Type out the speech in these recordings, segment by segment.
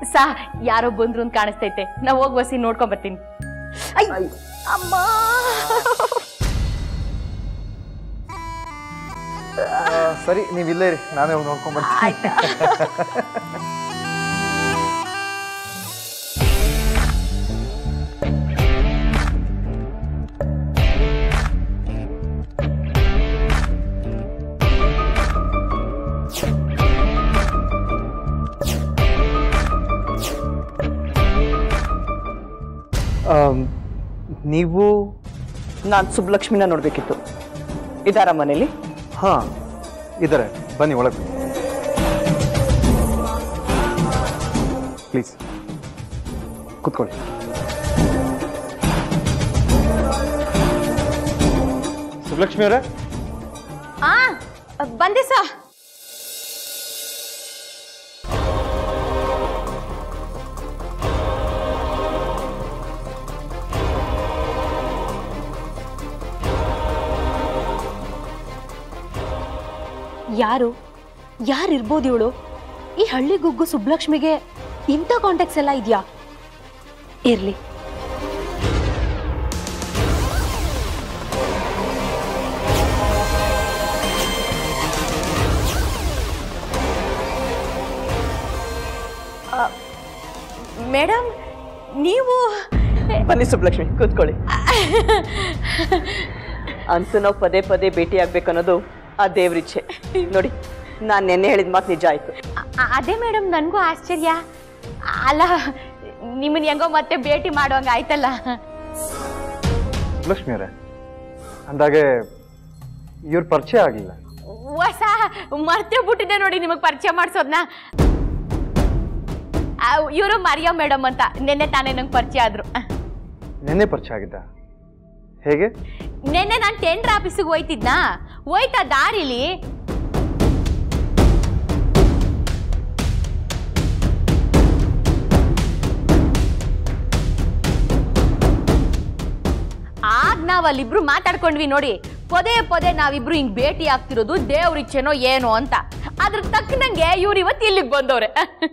ಸಾ ಯಾರೋ ಬಂದ್ರು ಅಂತ ಕಾಣಿಸ್ತೈತೆ ನಾವ್ ಹೋಗ್ ಬಸಿ ನೋಡ್ಕೊಂಡ್ ಬರ್ತೀನಿ ಐ, ಅಮ್ಮ ಆ, ಸರಿ ನೀವು ಇಲ್ಲೇ ಇರಿ ನಾನೇ ಹೋಗಿ ನೋಡ್ಕೊಂಡ್ ಬರ್ತೀನಿ ಆಯ್ತಾ ಆಮ್, ನೀವು ನಾನು ಸುಬ್ಲಕ್ಷ್ಮಿನ ನೋಡ್ಬೇಕಿತ್ತು ಇದಾರ ಮನೇಲಿ ಹಾ ಇದ್ದಾರೆ ಬನ್ನಿ ಒಳಗೆ ಪ್ಲೀಸ್ ಕೂತ್ಕೊಳ್ಳಿ ಸುಬ್ಲಕ್ಷ್ಮಿ ಅವರೇ ಆ ಬಂದೆ ಸಾ ಯಾರು ಯಾರಿರ್ಬೋದು ಇವಳು ಈ ಹಳ್ಳಿ ಗುಗ್ಗು ಸುಬ್ಲಕ್ಷ್ಮಿಗೆ ಇಂಥ ಕಾಂಟ್ಯಾಕ್ಟ್ಸ್ ಎಲ್ಲ ಇದೆಯಾ ಇರ್ಲಿ ಮೇಡಮ್ ನೀವು ಬನ್ನಿ ಸುಬ್ಲಕ್ಷ್ಮಿ ಕೂತ್ಕೊಳ್ಳಿ ಅಂತೂ ನಾವು ಪದೇ ಪದೇ ಭೇಟಿ ಆಗ್ಬೇಕನ್ನೋದು ಆ ದೇವ್ರಿಚ್ಛೆ ನೋಡಿ ನಾನು ನೆನ್ನೆ ಹೇಳಿದ ಮಾತು ನಿಜ ಆಯ್ತು ಅ- ಅದೇ ಮೇಡಮ್ ನನಗೂ ಆಶ್ಚರ್ಯ ಅಲ್ಲ ನಿಮ್ಮನ್ನ ಹೆಂಗೋ ಮತ್ತೆ ಭೇಟಿ ಮಾಡುವಂಗ ಆಯ್ತಲ್ಲ ಸುಬ್ಲಕ್ಷ್ಮಿ ಅವರೇ ಅಂದಾಗೆ ಇವ್ರ ಪರಿಚಯ ಆಗಿಲ್ಲ ಹೊಸ ಮರ್ತೇ ಬಿಟ್ಟಿದ್ದೆ ನೋಡಿ ನಿಮಗೆ ಪರಿಚಯ ಮಾಡಿಸೋದ್ನ ಇವರು ಮರಿಯಾ ಮೇಡಮ್ ಅಂತ ನಿನ್ನೆ ತಾನೇ ನಂಗೆ ಪರಿಚಯ ಆದ್ರು ನೆನ್ನೆ ಪರಿಚಯ ಆಗಿದ್ದ ಹೇಗೆ ನಿನ್ನೆ ನಾನು ಟೆಂಡರ್ ಆಫೀಸಿಗೆ ಹೋಯ್ತಿದ್ನಾ ಹೋಯ್ತಾ ದಾರಿಲಿ ಆಗ ನಾವ್ ಅಲ್ಲಿಬ್ರು ಮಾತಾಡ್ಕೊಂಡ್ವಿ ನೋಡಿ ಪದೇ ಪದೇ ನಾವಿಬ್ರು ಹಿಂಗ್ ಭೇಟಿ ಆಗ್ತಿರೋದು ದೇವ್ರಿಚ್ಛೆನೋ ಏನೋ ಅಂತ ಅದ್ರ ತಕ್ಕನಂಗೆ ಇವ್ರು ಇವತ್ತು ಇಲ್ಲಿಗೆ ಬಂದವ್ರೆ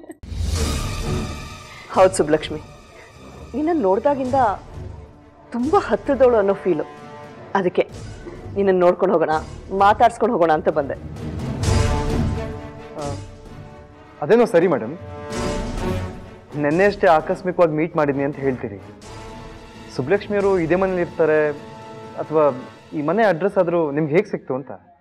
ಹೌದು ಸುಬ್ಲಕ್ಷ್ಮಿ ನಿನ್ನ ನೋಡ್ದಾಗಿಂದ ತುಂಬ ಹತ್ತಿರದವಳು ಅನ್ನೋ ಫೀಲು ಅದಕ್ಕೆ ನಿನ್ನನ್ನು ನೋಡ್ಕೊಂಡು ಹೋಗೋಣ ಮಾತಾಡ್ಸ್ಕೊಂಡು ಹೋಗೋಣ ಅಂತ ಬಂದೆ ಅದೇನೋ ಸರಿ ಮೇಡಮ್ ನೆನ್ನೆ ಅಷ್ಟೇ ಆಕಸ್ಮಿಕವಾಗಿ ಮೀಟ್ ಮಾಡಿದ್ನಿ ಅಂತ ಹೇಳ್ತೀರಿ ಸುಬ್ಲಕ್ಷ್ಮಿಯವರು ಇದೇ ಮನೇಲಿ ಇರ್ತಾರೆ ಅಥವಾ ಈ ಮನೆ ಅಡ್ರೆಸ್ ಆದರೂ ನಿಮ್ಗೆ ಹೇಗೆ ಸಿಕ್ತು ಅಂತ